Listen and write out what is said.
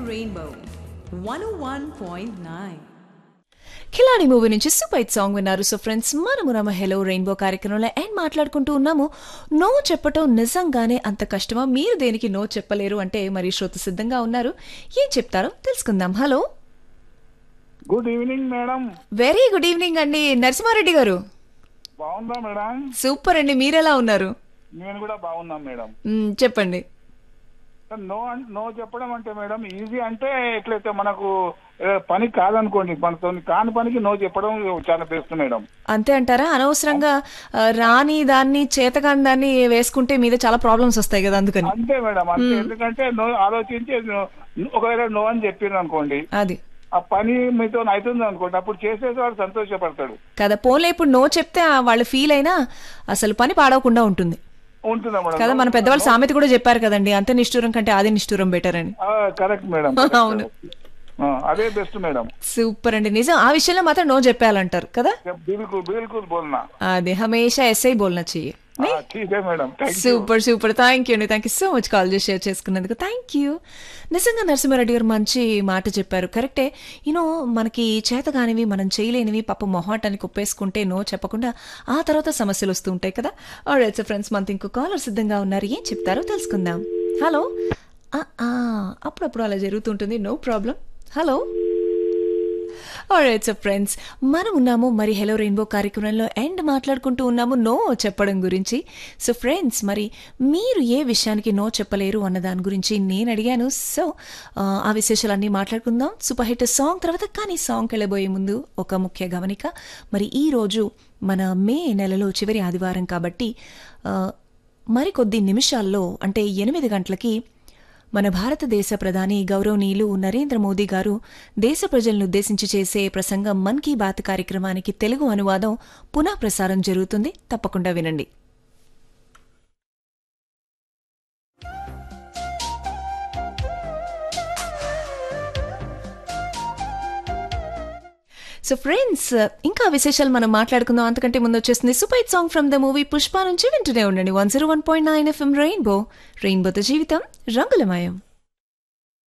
Rainbow 101.9. Khiladi movie నుంచి super hit song విన్నారు so friends మనము రమ హెలో రెయిన్బో కార్యక్రమంలో అండ్ మాట్లాడుకుంటూ ఉన్నాము నో చెప్పటం నిజంగానే అంత కష్టమా మీరు దేనికి నో చెప్పలేరు అంటే మరి శ్రోత సిద్ధంగా ఉన్నారు ఏం చెప్తారో తెలుసుకుందాం hello good evening madam very good evening అండి నరసింహారెడ్డి గారు బాగుందా మేడం సూపర్ అండి మీరెలా ఉన్నారు నేను కూడా బాగున్నాం మేడం మ్, చెప్పండి నో అన్- నో చెప్పడం అంటే మేడం ఈజీ అంటే ఎట్లయితే మనకు ఏ, పని కాదనుకోండి మనతో కాని పనికి నో చెప్పడం చాలా బెస్ట్ మేడం అంతే అంటారా అనవసరంగా ఆ, రాని దాన్ని చేతకాని దాన్ని వేసుకుంటే మీద చాలా ప్రాబ్లమ్స్ వస్తాయి కదా అందుకని అంతే మేడం అంతే ఎందుకంటే నో ఆలోచించి నో- ఒకవేళ నో అని చెప్పింది అనుకోండి అది ఆ పని మీతో అవుతుంది అనుకోండి అప్పుడు చేసేది వాడు సంతోషపడతాడు కదా పోన్లే ఇప్పుడు నో చెప్తే ఆ వాళ్ళు ఫీల్ అయినా అసలు పని పాడవకుండా ఉంటుంది ఉంటుందా మేడం కదా మన పెద్దవాళ్ళు సామెత కూడా చెప్పారు కదండి అంత నిష్ఠూరం కంటే ఆది నిష్ఠూరం బెటర్ అని కరెక్ట్ మేడం అవును. ఆ, అదే బెస్ట్ మేడం సూపర్ అండి నిజం ఆ విషయంలో మాత్రం నో చెప్పాలంటారు కదా బిల్కుల్ బిల్కుల్ బోల్నా అది హమేషా ఎస్ఐ బోల్నా చెయ్యి ఆ, ठीक है madam thank you super super thank you అండి thank you so much call చేసి షేర్ చేసుకున్నందుకు థ్యాంక్ యూ నిజంగా నరసింహారెడ్డి గారు మంచి మాట చెప్పారు కరెక్టే యూనో మనకి చేత కానివి మనం చేయలేనివి పాప మొహాటానికి ఒప్పేసుకుంటే నో చెప్పకుండా ఆ తర్వాత సమస్యలు వస్తూ ఉంటాయి కదా ఆల్రైట్ ఫ్రెండ్స్ మనతో ఇంకో కాలర్ సిద్ధంగా ఉన్నారు ఏం చెప్తారో తెలుసుకుందాం హలో ఆ, ఆ, అప్పుడప్పుడు అలా జరుగుతుంటుంది no problem hello alright so friends మనం ఉన్నాము మరి హెలో రెయిన్బో కార్యక్రమంలో ఎండ్ మాట్లాడుకుంటూ ఉన్నాము నో చెప్పడం గురించి సో ఫ్రెండ్స్ మరి మీరు ఏ విషయానికి నో చెప్పలేరు అన్న దాని గురించి నేను అడిగాను సో ఆ, ఆ విశేషాలన్నీ మాట్లాడుకుందాం సూపర్ హిట్ సాంగ్ తర్వాత కానీ సాంగ్కి వెళ్ళబోయే ముందు ఒక ముఖ్య గమనిక మరి ఈ రోజు మన మే నెలలో చివరి ఆదివారం కాబట్టి ఆ, మరికొద్ది నిమిషాల్లో అంటే ఎనిమిది గంటలకి మన భారతదేశ ప్రధాని గౌరవనీయులు నరేంద్ర మోదీ గారు దేశ ప్రజలను ఉద్దేశించి చేసే ప్రసంగం మన్ కీ బాత్ కార్యక్రమానికి తెలుగు అనువాదం పునః ప్రసారం జరుగుతుంది తప్పకుండా వినండి సో ఫ్రెండ్స్ ఇంకా విశేషాలు మనం మాట్లాడుకుందాం అంతకంటే ముందు వచ్చేస్తుంది super hit song from the movie Pushpa నుంచి వింటూనే ఉండండి one zero one point nine FM rainbow రెయిన్బోతో జీవితం రంగులమయం